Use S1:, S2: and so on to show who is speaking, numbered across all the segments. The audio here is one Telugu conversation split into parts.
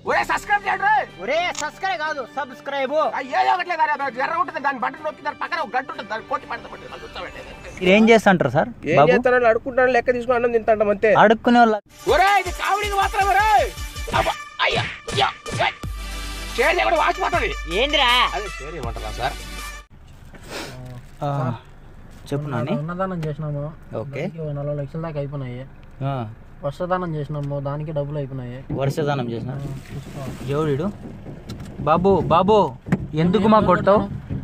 S1: ఒరే సబ్స్క్రైబ్ చేయండి రే.
S2: ఒరే సబ్స్క్రైబ్ కాదు సబ్స్క్రైబ్
S1: ఆ ఏదో ఒకట్లేదు అది ఎర్ర ఉంటుంది దాని బట్టన్ నొక్కి దాని పక్కన ఒక గంట ఉంటుంది దాన్ని కొట్టి పడతా కూర్చోబెట్టేది
S2: మీరు ఏం చేస్తుంటారు సార్
S3: ఏం
S2: బాబు
S3: చేస్తారో అడుక్కుంటాను లెక్క తీసుకుని అన్నం తింటాం అంతే
S2: అడుక్కునే వాళ్ళ
S1: ఒరే ఇది కామెడీకి మాత్రమే రే అబ్బా, అయ్యా అయ్యా, ఏయ్. షేర్ చేయకుండా వాచిపోతుంది
S2: ఏందిరా
S1: అదే షేర్ చేయమంటారా సార్
S2: ఆ, చెప్పు నాని
S4: అన్నదానం చేసినాము
S2: ఓకే
S4: దానికి ఓ నలభై లక్షల దాకా అయిపోయినాయి
S2: ఆ,
S4: వర్షదానం చేసినాము దానికి డబ్బులు అయిపోయినాయి
S2: వర్షదానం చేసిన జోడిడు బాబు బాబు ఎందుకు మా కొడతావు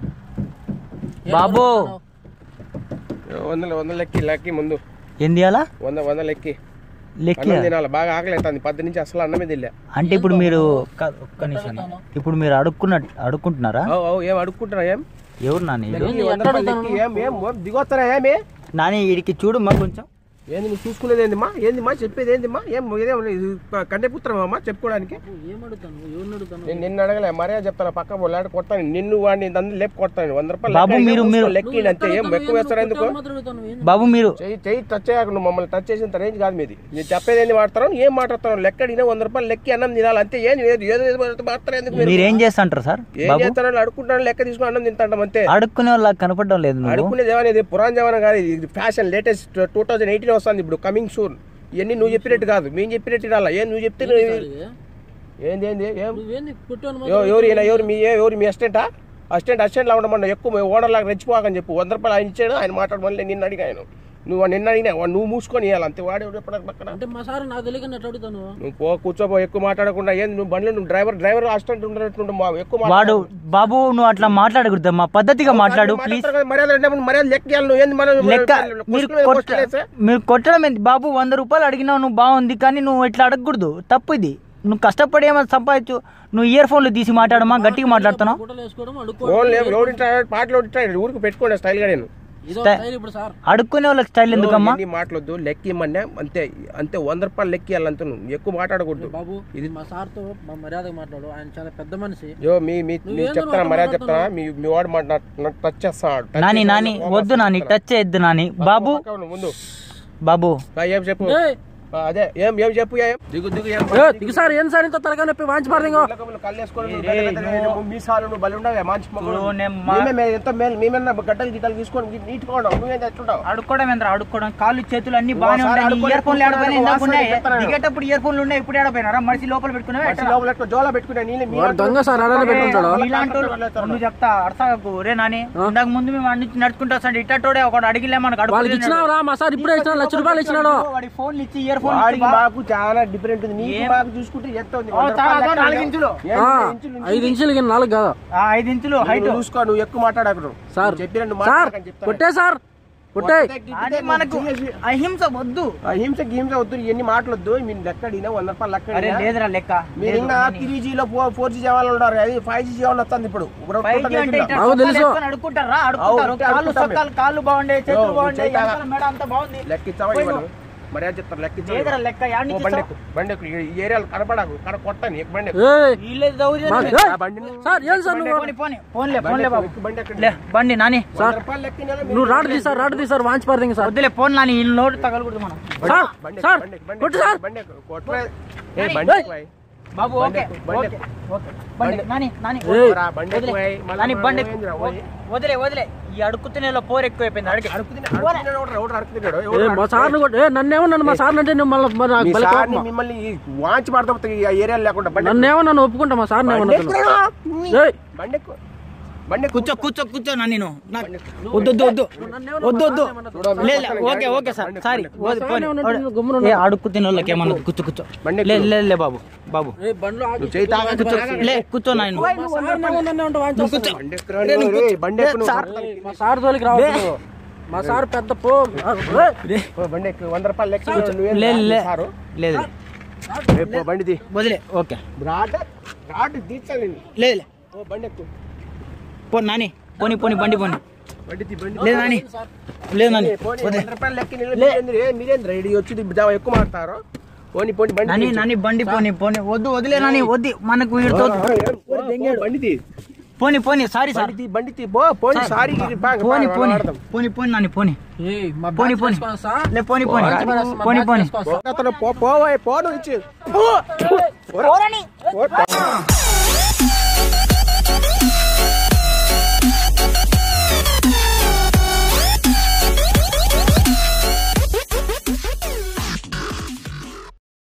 S2: బాబు
S3: వందల వంద లెక్కి లెక్కి ముందు
S2: ఏంది అలా
S3: వంద వంద లెక్కి
S2: లెక్క
S3: అన్నం తినాలి బాగా ఆకలి అవుతుంది పది నుంచి అసలు అన్నమే తినలే
S2: అంటే ఇప్పుడు మీరు క- ఒక్క నిమిషం ఇప్పుడు మీరు అడుక్కున్న అడుక్కుంటున్నారా
S3: అవు అవు ఏం అడుక్కుంటారా ఏం
S2: ఎవరు నాని వీడు?
S3: ఈ వంద రూపాయలు లెక్కి ఏం ఏం ఏం దిగొస్తారా ఏమి
S2: నాని వీడికి చూడు మా కొంచెం
S3: ఏంది నువ్వు చూసుకునేది ఏందిమ్మా ఏందిమ్మా చెప్పేది ఏందిమ్మా ఏం ఇదేం ఇది కంటే పుత్రమా చెప్పుకోవడానికి
S4: ఏమడుగుతాను ఎవరిని అడుగుతాను
S3: నేను నిన్ను అడగలే మర్యాద చెప్తాను పక్క పోలాడు కొడతాను నిన్ను వాడిని దాన్ని లేపు కొడతాను వంద రూపాయలు
S2: బాబు,
S3: లెక్క
S2: మీరు-
S3: ఏం
S2: మీరు-
S3: మూసుకో, లెక్కి అంతే ఏం ఎక్కువ వేస్తారా ఎందుకు
S4: మాత్రం అడుగుతాను ఏం
S2: బాబు మీరు
S3: చెయ్యి చెయ్యి టచ్ చేయక నువ్వు మమ్మల్ని టచ్ చేసేంత రేంజ్ కాదు మీది మీరు చెప్పేది ఏంది మాడతారు ఏం మాట్లాడతారు లెక్క అడిగినా వంద రూపాయలు లెక్కి అన్నం తినాలి అంతే ఏం ఏదో ఏదో ఏదో మాట్లాడతారు ఎందుకు మీరు
S2: మీరు ఏం చేస్తుంటారు సార్
S3: ఏం
S2: బాబు
S3: చేస్తారో అడుక్కుంటాను లెక్క తీసుకుని అన్నం తింటాం అంతే
S2: అడుక్కునే వాళ్ళ కనపడడం లేదు నువ్వు
S3: అడుక్కునే జవాన్ ఇది పురాణ జవాన్ కాదు ఇది fashion latest two thousand eighteen వస్తుంది ఇప్పుడు కమింగ్ సూన్ ఇవన్నీ నువ్వు చెప్పినట్టు కాదు మేము చెప్పినట్టు రాలా ఏం నువ్వు చెప్తే నువ్వు- ఏంది ఏంది ఏం
S4: నువ్వేంది పుట్టాను
S3: ఎవ- ఎవరు ఈయన ఎవరు మీ ఏ- ఎవరు మీ అసిస్టెంటా అసిస్టెంట్ అసిస్టెంట్ లా ఉండమన్నా ఎక్కువ ఓనర్ లాగా రెచ్చిపోకని చెప్పు వంద రూపాయలు ఆయన ఇచ్చాడు ఆయన మాట్లాడమని నిన్ను అడిగాను నువ్వు నిన్న అడిగినా వాడు నువ్వు మూసుకొని ఇవ్వాలి అంతే వాడు ఎవడు ఎప్పుడు పక్కన
S4: అంటే మా సార్ నాకు తెలియక ఎట్లా అడుగుతాను
S3: నువ్వు పో కూర్చోపో ఎక్కువ మాట్లాడకుండా ఏంది నువ్వు బండ్లో నువ్వు డ్రైవర్ డ్రైవర్ అసిస్టెంట్ ఉండేటట్టు మా ఎక్కువ
S2: వాడు
S3: మాట్లాడు.
S2: బాబు నువ్వు అట్లా మాట్లాడకూడదు మా పద్ధతిగా మాట్లాడు ప్లీజ్
S3: మాట్లాడతారు కదా, మర్యాద ఉండేప్పుడు మర్యాద లెక్క ఇవ్వాలి నువ్వు ఏంది మనం
S2: లెక్క
S3: క్వశ్చన్
S2: మీరు
S3: మీద
S2: కొట్ట
S3: క్వశ్చన్ వేస్తే?
S2: మీరు కొట్టడం ఏంటి బాబు వంద రూపాయలు అడిగినావు నువ్వు బాగుంది కానీ నువ్వు ఇట్లా అడగకూడదు తప్పు ఇది నువ్వు కష్టపడి ఏమైనా సంపాదించు నువ్వు ఇయర్ ఫోన్లు తీసి మాట్లాడమా గట్టిగా మాట్లాడుతున్నావు
S4: ఫోటోలు వేసుకోవడం
S3: ఫోన్
S4: అడుక్కోవడం
S3: లేవు ఎవడింటాడు పాటలు ఓడింటాడు ఊరికి పెట్టుకోండి స్టైల్ గా నేను
S4: ఇదో స్టైల్ ఇప్పుడు సార్
S2: అడుక్కునే వాళ్ళకి స్టైల్ ఎందుకమ్మా
S3: ఎన్ని మాటలొద్దు లెక్క ఇమ్మన్నా అంతే అంతే వంద రూపాయలు లెక్క ఇవ్వాలంతే నువ్వు ఎక్కువ మాట్లాడకూడదు
S4: బాబు ఇది మా సార్తో మా మర్యాదగా మాట్లాడు ఆయన చాలా పెద్ద మనిషి
S3: యో మీ మీ
S4: నువ్వేందో
S3: మీకు చెప్తానా
S4: నాతో
S3: మర్యాద చెప్తానా మీ మీ వాడు మాట నాకు టచ్ చేస్తాడు Touch
S2: నాని
S3: చేసి
S2: నాని
S3: కోపం
S2: వద్దు నాని
S3: వస్తుంది.
S2: టచ్ చేయొద్దు నాని బాబు
S3: పక్క ఉండు, ముందు
S2: బాబు
S3: ఆ, ఏం చెప్పు
S4: ఏయ్,
S3: ఆ, అదే ఏం ఏం చెప్పు ఏం దిగు దిగు ఏం
S4: ఏ, దిగు సార్ ఏం సార్ ఇంత తలగా నొప్పి వాంచి పారదింగో
S3: పిల్లకములు కళ్ళేసుకొని నువ్వు పెద్ద పెద్ద నువ్వు మీసాలు నువ్వు బలి ఉండవే మంచి మొక్కలు.
S2: చూడు, నేను మా-
S3: మేమే మే- ఎంతో మేలు మేమన్నా గడ్డలు గిడ్డలు తీసుకొని నీట్గా ఉండవు నువ్వేం తెచ్చుంటావు
S2: అడుక్కోవడం ఎంత అడుక్కోవడం కాళ్ళు చేతులు అన్ని బాగానే
S3: ఓసారి
S2: ఉన్నాయి
S3: అడుక్కొని
S2: ఇయర్ ఫోన్లు
S3: కూర్చోడానికి
S2: ఆడపోయినా ఇందాక
S3: వాసన
S2: ఉన్నాయి
S3: చెప్తాను.
S2: దిగేటప్పుడు ఇయర్ ఫోన్లు ఉన్నాయి ఇప్పుడు ఆడపోయినారా మనిషి లోపల పెట్టుకున్నావా
S3: మనిషి లోపల పెట్టుకో, జోలో పెట్టుకునే నీళ్ళు మీ
S4: వాడు దొంగ సార్ అలానే పెట్టుకుంటాడు
S2: ఇలాంటి నువ్వు చెప్తా అర్థకు రే నాని ఇందాక ముందు మేము అన్ని నడుచుకుంటా వస్తాడు ఇట్టోడే ఒకటి అడిగిలే మనకు
S4: వాళ్ళకి ఇచ్చినావు రా మా సార్ ఇప్పుడే ఇచ్చిన లక్ష రూపాయలు ఇచ్చినాడు
S2: వాడి ఫోన్లు ఇచ్చి ఇయర్ ఫోన్
S3: వాడికి మాకు చాలా డిఫరెంట్ ఉంది నీకు
S2: ఏం?
S3: మాకు చూసుకుంటే ఎంత ఉంది
S2: ఓ,
S3: వంద
S2: చాలా
S3: రూపాయలు లెక్క
S2: నాలుగు ఇంచులు.
S3: ఏం
S4: ఆ,
S3: ఇంచులు, ఇంచులు.
S4: ఐదు ఇంచులకి నాలుగు కాదు
S2: ఆ, ఐదు ఇంచులు హైట్
S3: నువ్వు చూసుకో నువ్వు ఎక్కువ మాట్లాడకు
S4: సార్
S3: చెప్పిన నువ్వు
S4: సార్
S3: మాట్లాడకని చెప్తాను.
S4: కొట్టే సార్ కొట్టే
S2: అది మనకు అహింస వద్దు
S3: ఆ హింస హింస వద్దు ఎన్ని మాటలొద్దు మీరు లెక్క అడిగినా వంద రూపాయలు లెక్క
S2: అరే
S3: అడిగినా.
S2: లేదురా లెక్క
S3: మీరు ఇంకా త్రీ జీలో ఫోర్ జీ జవాన్లు ఉన్నారు అది ఫైవ్ జీ జవాన్ వస్తుంది ఇప్పుడు ఇప్పుడు
S2: పైకి
S3: కొత్తగా
S2: అంటే
S3: వేసిండు.
S2: ఇట్లా
S4: మాకు
S2: సొక్కాలు
S4: తెలుసు.
S2: వేసుకొని అడుక్కుంటారా అడుక్కుంటారు
S3: అవును,
S2: కాళ్ళు
S3: అడుక్కుంటాం
S2: సొక్కాలు కాళ్ళు బాగుండే చేతులు
S3: యో,
S2: బాగుండే
S3: చేయి తాగా.
S2: వెనకాల మెడ అంతా బాగుంది
S3: లెక్క ఇచ్చావా
S2: పోయి
S3: ఇవ్వను మర్యాద చెప్తారు లెక్క ఇచ్చావా
S2: లేదురా
S3: ఇవ్వను.
S2: లెక్క యాడ్
S3: ఓ, బండి ఎక్కు, బండి ఎక్కు. ఈ ఏరియాలో కనపడకు కన కొట్టని ఎక్కు బండి ఎక్కు.
S4: ఏయ్,
S2: వీళ్ళే దౌర్జన్యం.
S4: మా-
S3: ఆ
S4: ఏయ్,
S3: బండిని
S4: సార్ ఏం సార్ నువ్వు
S2: పోనీ పోనీ పోన్లే
S3: బండి
S2: పోన్లే
S3: ఎక్కు,
S2: బాబు
S3: ఎక్కు, బండి ఎక్కండి.
S2: లే బండి నాని
S3: వంద రూపాయలు లెక్క ఇవ్వాలా మీరు?
S4: నువ్వు రాడు తీసారు రాడు తీసారు వాంచి పారదింగ సార్
S2: వద్దులే ఫోన్ నాని ఈ నోటు తగలకూడదు మనం
S4: సార్
S3: బండి ఎక్కు,
S4: సార్
S3: బండి ఎక్కు, బండి
S4: కొట్టు
S3: ఎక్కు,
S4: సార్
S3: బండి ఎక్కు, కొట్టరా. ఏ, బండి ఎక్కు, అయ్.
S2: బాబు
S3: బండి
S2: ఓకే
S3: ఎక్కు, బండి
S2: ఓకే
S3: ఎక్కు.
S2: ఓకే బండి నాని నాని
S4: ఏయ్.
S3: రా, బండి ఎక్కు,
S2: వదిలే.
S3: అయ్. మళ్ళా
S2: నాని
S3: మనం
S2: బండి
S3: ఏందిరా,
S2: ఎక్కు.
S3: ఓయ్.
S2: వదిలే వదిలే ఈ అడుక్కుతునేలో పోరు ఎక్కువైపోయింది అడిగి
S3: అడుక్కుతినే- అడుక్కుతినేడు ఎవడు, ఎవడు అడుక్కుతినేడు?
S4: ఏ,
S3: ఎవడు
S4: మా సార్ ఏ నన్నేమో నన్ను మా సార్ అంటే నువ్వు మళ్ళీ మరి నాకు
S3: మీ
S4: బలి
S3: సార్ని
S4: కోపం.
S3: మిమ్మల్ని ఈ వాంచి పడతా ఈ ఏరియాలో లేకుండా బండి
S4: నన్నేమో నన్ను ఒప్పుకుంటా మా సార్
S3: బండి ఎక్కురా.
S4: ఏయ్
S3: బండి ఎక్కు. బండి ఎక్కు.
S2: కూర్చో కూర్చో కూర్చో నా నేను నా- వద్దు వద్దు వద్దు వద్దు వద్దు లేదు ఓకే ఓకే సార్ సారీ వద్దు, పోనీ.
S4: గమ్మున
S2: ఏ అడుక్కు తినే వాళ్ళకి ఏమన్నా కూర్చో కూర్చో
S3: బండి
S2: లే లే లే బాబు బాబు
S4: ఏ బండ్లో ఆగి
S3: నువ్వు చేయి తాగా
S2: కూర్చో లే కూర్చో నాయన
S4: మా సార్ ఏమో నన్ను ఏమంటే వాంచి
S2: నువ్వు కూర్చో
S3: బండి ఎక్కురా నువ్వు, రేయ్, బండి ఎక్కు నువ్వు.
S4: ఏయ్, మా సార్ జోలికి రావద్దు మా సార్ పెద్ద పో ఏయ్,
S3: ఓ, బండి ఎక్కు. వంద రూపాయలు లెక్క ఇవ్వు. నువ్వేం
S2: లే
S3: రా,
S2: లే
S3: మీ సారు
S2: లేదు
S3: రేపు పో, బండి తీ.
S2: వదిలే ఓకే
S3: రాడ్ రాడ్ తీర్చాలి నిన్ను.
S2: లేదు
S3: ఓ, బండి ఎక్కు.
S2: పో నాని పోని పోని బండి పోని
S3: బండి తీ, బండి
S2: లేదు నాని లేదు నాని
S3: పోనీ, వంద రూపాయలు లెక్క నిన్ను మీరేంద్ర, ఏ, మీరేంద్ర ఇడి వచ్చి ఇది జావ ఎక్కువ మాడతారు పోనీ పోనీ బండి
S2: నాని
S3: తీ.
S2: నాని బండి పోని పోని వద్దు వదిలే నాని వద్దు మనకు వీడితో
S3: ఆ, ఏం, ఓ, ఓ, బండి తీ.
S2: పోని పోని సారీ సార్
S3: బండి తీ, బండి తీ. పో, పోనీ, సారీ ఇది బాగా,
S2: పోని
S3: బాగా
S2: పోని
S3: వాడదాం.
S2: పోని పోని నాని పోని
S4: ఏయ్, మా
S2: పోనీ,
S4: బ్యాచ్
S2: పోనీ.
S4: వేసుకోవాలి సార్.
S2: లే పోని పోని
S4: బ్యాచ్ వేసుకోవాలి, మా
S2: పోని
S4: బ్యాచ్
S2: పోని
S4: వేసుకోవాలి సార్.
S3: అతను పో పోవాయి పోను ఇచ్చి పో.
S2: పోరని
S3: ఓ,